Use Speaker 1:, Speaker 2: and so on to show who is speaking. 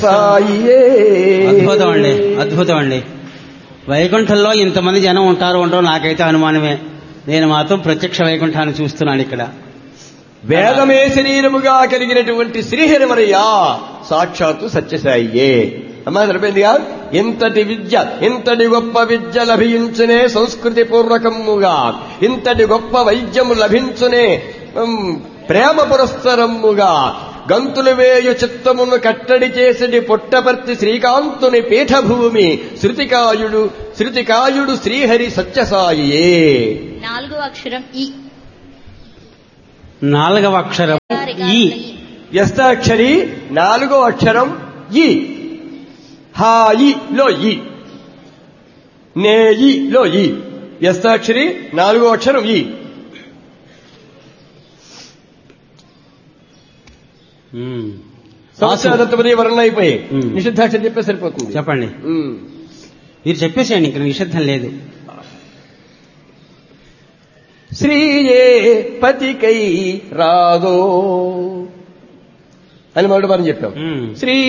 Speaker 1: సాయియే
Speaker 2: అద్భుతం అండి అద్భుతం అండి వైకుంఠంలో ఇంతమంది జనం ఉంటారు ఉండరు నాకైతే అనుమానమే నేను మాత్రం ప్రత్యక్ష వైకుంఠాన్ని చూస్తున్నాను ఇక్కడ
Speaker 1: వేదమే శరీరముగా కలిగినటువంటి శ్రీహరివరయ్య సాక్షాత్తు సత్యసాయియే అమ్మా సరిపోయిందిగా ఇంతటి విద్య ఇంతటి గొప్ప విద్య లభించునే సంస్కృతి పూర్వకముగా ఇంతటి గొప్ప వైద్యము లభించునే ఉమ్, ప్రేమ పురస్సరముగా గంతులు వేయు చిత్తమును కట్టడి చేసడి పుట్టపర్తి శ్రీకాంతుని పీఠభూమి శృతికాయుడు శృతికాయుడు శ్రీహరి సత్యసాయియే
Speaker 3: నాలుగో అక్షరం ఈ
Speaker 2: నాలుగవ అక్షరం ఈ
Speaker 1: వ్యస్తాక్షరి నాలుగో అక్షరం ఈ హాయి లో ఈ నేయి లో ఈ వ్యస్తాక్షరి నాలుగో అక్షరం ఈ
Speaker 2: ఉమ్.
Speaker 1: సంవత్సరాదత్తమని వర్ణ అయిపోయి
Speaker 2: ఉమ్.
Speaker 1: నిషిద్ధాక్షరి చెప్పే సరిపోతుంది
Speaker 2: చెప్పండి
Speaker 1: ఉమ్.
Speaker 2: మీరు చెప్పేసేయండి ఇక్కడ నిషిద్ధం లేదు
Speaker 1: శ్రీయే పతికై రాదో అని మొదటి వారం చెప్పాం
Speaker 2: ఉమ్.
Speaker 1: శ్రీ